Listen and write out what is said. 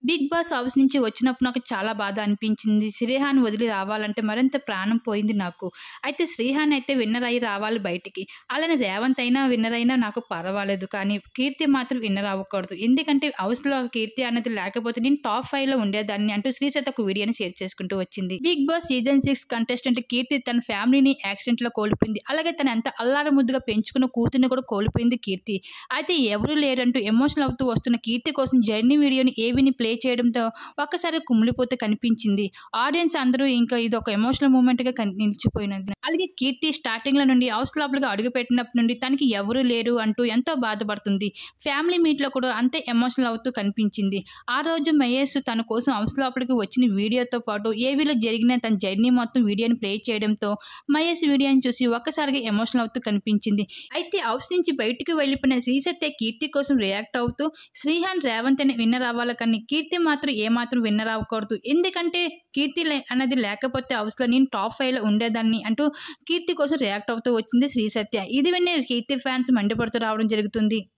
big boss house నుంచి వచ్చినప్పుడు నాకు చాలా బాధ అనిపించింది శ్రీహాన్ వదిలి రావాలంటే మరింత ప్రాణం పోయింది నాకు అయితే శ్రీహాన్ అయితే విన్నర్ అయ్యి రావాలి బయటికి అలానే రేవంత్ అయినా విన్నర్ అయినా నాకు పర్వాలేదు కానీ కీర్తి మాత్రం విన్నర్ అవ్వకూడదు ఎందుకంటే హౌస్లో కీర్తి అనేది లేకపోతే నేను టాప్ ఫైవ్ లో ఉండేదాన్ని అంటూ శ్రీసేత ఒక వీడియోని షేర్ చేసుకుంటూ వచ్చింది Bigg Boss season six contestant Keerthi తన ఫ్యామిలీని యాక్సిడెంట్ లో కోల్పోయింది అలాగే తన ఎంత అల్లార ముద్దుగా పెంచుకున్న కూతుర్ని కూడా కోల్పోయింది కీర్తి అయితే ఎవరు లేరంటూ ఎమోషనల్ అవుతూ వస్తున్న కీర్తి కోసం జర్నీ వీడియోని ఏవిని ప్లే చేయడంతో ఒక్కసారి కుమిలిపోతే కనిపించింది ఆడియన్స్ అందరూ ఇంకా ఇది ఒక ఎమోషనల్ మూమెంట్ గా కన్- నిలిచిపోయినది అలాగే కీర్తి స్టార్టింగ్ లో నుండి హౌస్ లోపలికి అడుగు పెట్టినప్పటి నుండి తనకి ఎవరు లేరు అంటూ ఎంతో బాధపడుతుంది ఫ్యామిలీ మీట్ లో కూడా అంతే ఎమోషనల్ అవుతూ కనిపించింది ఆ రోజు మహేష్ తన కోసం హౌస్ లోపలికి వచ్చిన వీడియోతో పాటు ఏవీలో జరిగిన తన జర్నీ మొత్తం వీడియోని ప్లే చేయడంతో మహేష్ వీడియోని చూసి ఒక్కసారిగా ఎమోషనల్ అవుతూ కనిపించింది అయితే హౌస్ నుంచి బయటికి వెళ్ళిపోయిన శ్రీసత్య కీర్తి కోసం రియాక్ట్ అవుతూ శ్రీహాన్ రేవంత్ అని విన్నర్ అవ్వాలి కానీ కీర్తి మాత్రం ఏమాత్రం విన్నర్ అవ్వకూడదు ఎందుకంటే కీర్తి లే- అనేది లేకపోతే హౌస్లో నేను టాప్ ఫైవ్లో ఉండేదాన్ని అంటూ కీర్తి కోసం రియాక్ట్ అవుతూ వచ్చింది శ్రీసత్య ఇది వినే కీర్తి ఫ్యాన్స్ మండిపడుతూ రావడం జరుగుతుంది